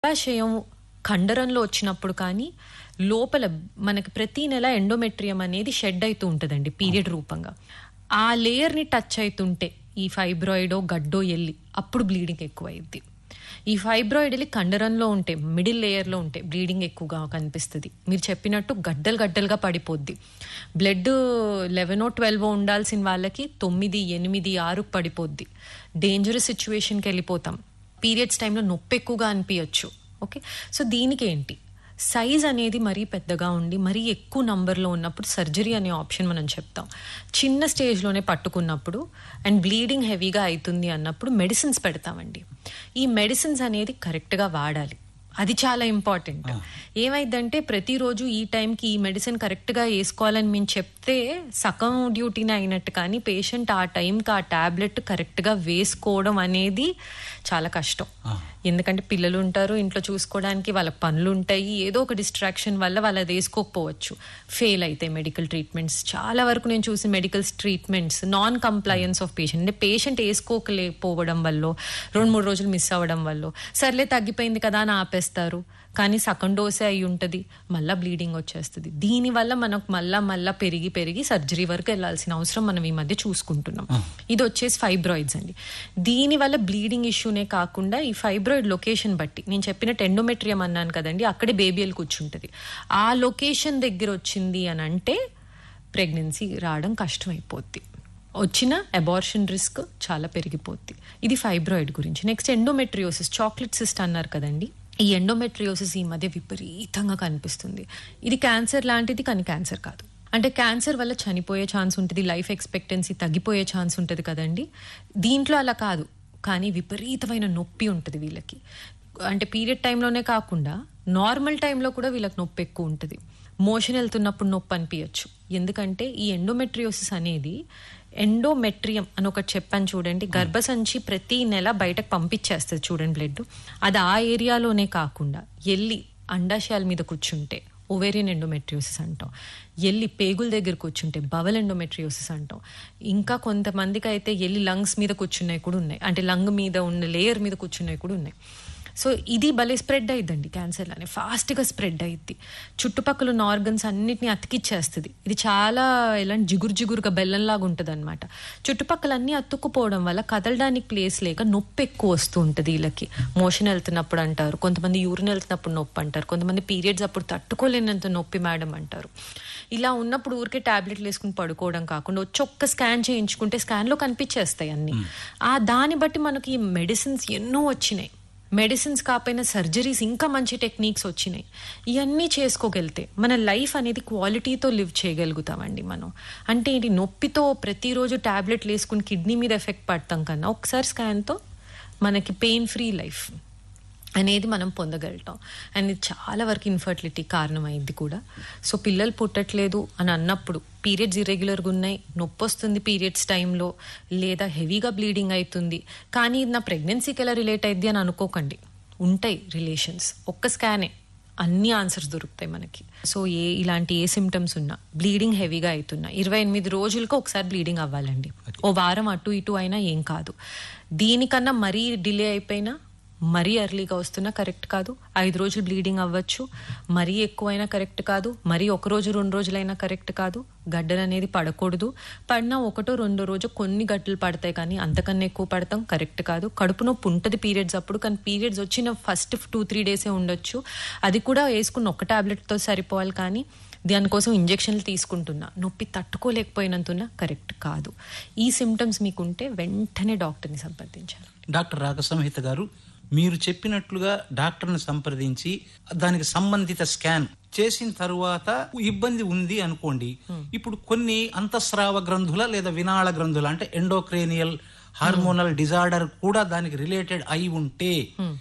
గర్భాశయం కండరంలో వచ్చినప్పుడు కానీ లోపల మనకి ప్రతి నెల ఎండోమెట్రియం అనేది షెడ్ అవుతూ ఉంటుందండి పీరియడ్ రూపంగా ఆ లేయర్ని టచ్ అవుతుంటే ఈ ఫైబ్రాయిడో గడ్డో ఎల్లి అప్పుడు బ్లీడింగ్ ఎక్కువైద్ది ఈ ఫైబ్రాయిడ్ వెళ్ళి కండరంలో ఉంటే మిడిల్ లేయర్లో ఉంటే బ్లీడింగ్ ఎక్కువగా కనిపిస్తుంది మీరు చెప్పినట్టు గడ్డలు గడ్డలుగా పడిపోద్ది బ్లడ్ లెవెనో ట్వెల్వో ఉండాల్సిన వాళ్ళకి తొమ్మిది ఎనిమిది ఆరు పడిపోద్ది డేంజరస్ సిచ్యువేషన్కి వెళ్ళిపోతాం పీరియడ్స్ టైంలో నొప్పి ఎక్కువగా అనిపించచ్చు ఓకే సో దీనికి ఏంటి సైజ్ అనేది మరీ పెద్దగా ఉండి మరీ ఎక్కువ నంబర్లో ఉన్నప్పుడు సర్జరీ అనే ఆప్షన్ మనం చెప్తాం చిన్న స్టేజ్లోనే పట్టుకున్నప్పుడు అండ్ బ్లీడింగ్ హెవీగా అవుతుంది అన్నప్పుడు మెడిసిన్స్ పెడతామండి ఈ మెడిసిన్స్ అనేది కరెక్ట్గా వాడాలి అది చాలా ఇంపార్టెంట్ ఏమైందంటే ప్రతిరోజు ఈ టైంకి ఈ మెడిసిన్ కరెక్ట్గా వేసుకోవాలని మేము చెప్తే సగం డ్యూటీని అయినట్టు కానీ పేషెంట్ ఆ టైంకి ఆ టాబ్లెట్ కరెక్ట్గా వేసుకోవడం అనేది చాలా కష్టం ఎందుకంటే పిల్లలు ఉంటారు ఇంట్లో చూసుకోవడానికి వాళ్ళ పనులు ఉంటాయి ఏదో ఒక డిస్ట్రాక్షన్ వల్ల వాళ్ళు అది వేసుకోకపోవచ్చు ఫెయిల్ అయితే మెడికల్ ట్రీట్మెంట్స్ చాలా వరకు నేను చూసిన medical treatments non compliance of patient అంటే పేషెంట్ వేసుకోకలేకపోవడం వల్ల రెండు మూడు రోజులు మిస్ అవ్వడం వల్ల సర్లే తగ్గిపోయింది కదా అని ఆపేస్తారు కానీ సగం డోసే అయి ఉంటుంది మళ్ళీ బ్లీడింగ్ వచ్చేస్తుంది దీనివల్ల మనకు మళ్ళా మళ్ళా పెరిగి పెరిగి సర్జరీ వరకు వెళ్ళాల్సిన అవసరం మనం ఈ మధ్య చూసుకుంటున్నాం ఇది వచ్చేసి ఫైబ్రాయిడ్స్ అండి దీనివల్ల బ్లీడింగ్ ఇష్యూనే కాకుండా ఈ ఫైబ్రాయిడ్ లొకేషన్ బట్టి నేను చెప్పినట్టు ఎండోమెట్రియం అన్నాను కదండి అక్కడే బేబీఎల్ కూర్చుంటుంది ఆ లొకేషన్ దగ్గర వచ్చింది అని అంటే ప్రెగ్నెన్సీ రావడం కష్టమైపోద్ది వచ్చిన అబార్షన్ రిస్క్ చాలా పెరిగిపోద్ది ఇది ఫైబ్రాయిడ్ గురించి నెక్స్ట్ ఎండోమెట్రియోసిస్ చాక్లెట్ సిస్ట్ అన్నారు కదండి ఈ ఎండోమెట్రియోసిస్ ఈ మధ్య విపరీతంగా కనిపిస్తుంది ఇది క్యాన్సర్ లాంటిది కానీ క్యాన్సర్ కాదు అంటే క్యాన్సర్ వల్ల చనిపోయే ఛాన్స్ ఉంటుంది లైఫ్ ఎక్స్పెక్టెన్సీ తగ్గిపోయే ఛాన్స్ ఉంటుంది కదండి దీంట్లో అలా కాదు కానీ విపరీతమైన నొప్పి ఉంటుంది వీళ్ళకి అంటే పీరియడ్ టైంలోనే కాకుండా నార్మల్ టైంలో కూడా వీళ్ళకి నొప్పి ఎక్కువ ఉంటుంది మోషన్ వెళ్తున్నప్పుడు నొప్పి అనిపించచ్చు ఎందుకంటే ఈ ఎండోమెట్రియోసిస్ అనేది ఎండోమెట్రియం అని ఒకటి చెప్పాను చూడండి గర్భసంచి ప్రతి నెల బయటకు పంపించేస్తుంది చూడండి బ్లడ్ అది ఆ ఏరియాలోనే కాకుండా ఎల్లి అండాశయాల మీద కూర్చుంటే ఓవేరియన్ ఎండోమెట్రియోసిస్ అంటాం ఎల్లి పేగుల దగ్గర కూర్చుంటే బవల్ ఎండోమెట్రియోసిస్ అంటాం ఇంకా కొంతమందికి అయితే ఎల్లి లంగ్స్ మీద కూర్చున్నాయి కూడా ఉన్నాయి అంటే లంగ్ మీద ఉన్న లేయర్ మీద కూర్చున్నాయి కూడా ఉన్నాయి సో ఇది భలే స్ప్రెడ్ అయ్యిద్దండి క్యాన్సర్ లానే ఫాస్ట్గా స్ప్రెడ్ అయ్యిద్ది చుట్టుపక్కల ఉన్న ఆర్గన్స్ అన్నిటిని అతికిచ్చేస్తుంది ఇది చాలా ఎలాంటి జిగురు జిగురుగా బెల్లంలాగా ఉంటుంది అనమాట చుట్టుపక్కల అన్ని అతుక్కుపోవడం వల్ల కదలడానికి ప్లేస్ లేక నొప్పి ఎక్కువ వస్తూ ఉంటుంది వీళ్ళకి మోషన్ వెళ్తున్నప్పుడు అంటారు కొంతమంది యూరిన్ వెళ్తున్నప్పుడు నొప్పి అంటారు కొంతమంది పీరియడ్స్ అప్పుడు తట్టుకోలేనంత నొప్పి మేడం అంటారు ఇలా ఉన్నప్పుడు ఊరికే టాబ్లెట్లు వేసుకుని పడుకోవడం కాకుండా వచ్చి ఒక్క స్కాన్ చేయించుకుంటే స్కాన్లో కనిపించేస్తాయి అన్ని ఆ దాన్ని బట్టి మనకి మెడిసిన్స్ ఎన్నో వచ్చినాయి మెడిసిన్స్ కాకపోయినా సర్జరీస్ ఇంకా మంచి టెక్నిక్స్ వచ్చినాయి ఇవన్నీ చేసుకోగలితే మన లైఫ్ అనేది క్వాలిటీతో లివ్ చేయగలుగుతామండి మనం అంటే ఇది నొప్పితో ప్రతిరోజు టాబ్లెట్లు వేసుకుని కిడ్నీ మీద ఎఫెక్ట్ పడతాం కన్నా ఒకసారి స్కాన్తో మనకి పెయిన్ ఫ్రీ లైఫ్ అనేది మనం పొందగలుగుతాం అండ్ ఇది చాలా వరకు ఇన్ఫర్టిలిటీ కారణమైంది కూడా సో పిల్లలు పుట్టట్లేదు అని అన్నప్పుడు పీరియడ్స్ ఇరెగ్యులర్గా ఉన్నాయి నొప్పి వస్తుంది పీరియడ్స్ టైంలో లేదా హెవీగా బ్లీడింగ్ అవుతుంది కానీ ఇది నా ప్రెగ్నెన్సీకి ఎలా రిలేట్ అయింది అని అనుకోకండి ఉంటాయి రిలేషన్స్ ఒక్క స్కానే అన్ని ఆన్సర్స్ దొరుకుతాయి మనకి సో ఏ ఇలాంటి ఏ సిమ్టమ్స్ ఉన్నా బ్లీడింగ్ హెవీగా అవుతున్నా ఇరవై ఎనిమిది రోజులకు ఒకసారి బ్లీడింగ్ అవ్వాలండి ఓ వారం అటు ఇటు అయినా ఏం కాదు దీనికన్నా మరీ డిలే అయిపోయినా మరీ ఎర్లీగా వస్తున్నా కరెక్ట్ కాదు ఐదు రోజులు బ్లీడింగ్ అవ్వచ్చు మరీ ఎక్కువైనా కరెక్ట్ కాదు మరీ ఒక రోజు రెండు రోజులైనా కరెక్ట్ కాదు గడ్డలు అనేది పడకూడదు పడినా ఒకటో రెండో రోజు కొన్ని గడ్డలు పడతాయి కానీ అంతకన్నా ఎక్కువ పడతాం కరెక్ట్ కాదు కడుపు నొప్పి ఉంటుంది పీరియడ్స్ అప్పుడు కానీ పీరియడ్స్ వచ్చిన ఫస్ట్ టూ త్రీ డేసే ఉండొచ్చు అది కూడా వేసుకున్న ఒక టాబ్లెట్తో సరిపోవాలి కానీ దానికోసం ఇంజెక్షన్లు తీసుకుంటున్నా నొప్పి తట్టుకోలేకపోయినంతున్నా కరెక్ట్ కాదు ఈ సిమ్టమ్స్ మీకుంటే వెంటనే డాక్టర్ని సంప్రదించాలి డాక్టర్ రాగ సంహిత గారు మీరు చెప్పినట్లుగా డాక్టర్ని సంప్రదించి దానికి సంబంధిత స్కాన్ చేసిన తరువాత ఇబ్బంది ఉంది అనుకోండి ఇప్పుడు కొన్ని అంతఃస్రావ గ్రంథుల లేదా వినాళ గ్రంథుల అంటే ఎండోక్రేనియల్ హార్మోనల్ డిజార్డర్ కూడా దానికి రిలేటెడ్ అయి ఉంటే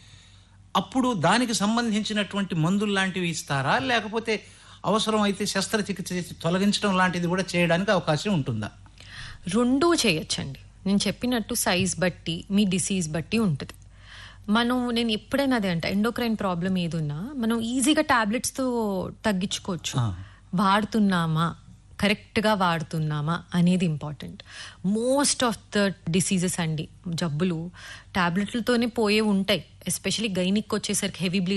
అప్పుడు దానికి సంబంధించినటువంటి మందులు లాంటివి ఇస్తారా లేకపోతే అవసరం అయితే శస్త్రచికిత్స చేసి తొలగించడం లాంటిది కూడా చేయడానికి అవకాశం ఉంటుందా రెండూ చేయొచ్చండి నేను చెప్పినట్టు సైజ్ బట్టి మీ డిసీజ్ బట్టి ఉంటుంది మనం నేను ఎప్పుడైనా అదే అంట ఎండోక్రైన్ ప్రాబ్లం ఏదున్నా మనం ఈజీగా టాబ్లెట్స్తో తగ్గించుకోవచ్చు వాడుతున్నామా కరెక్ట్గా వాడుతున్నామా అనేది important most of the diseases అండి జబ్బులు టాబ్లెట్లతోనే పోయే ఉంటాయి ఎస్పెషలీ గైనిక్ వచ్చేసరికి హెవీ బ్లీడ్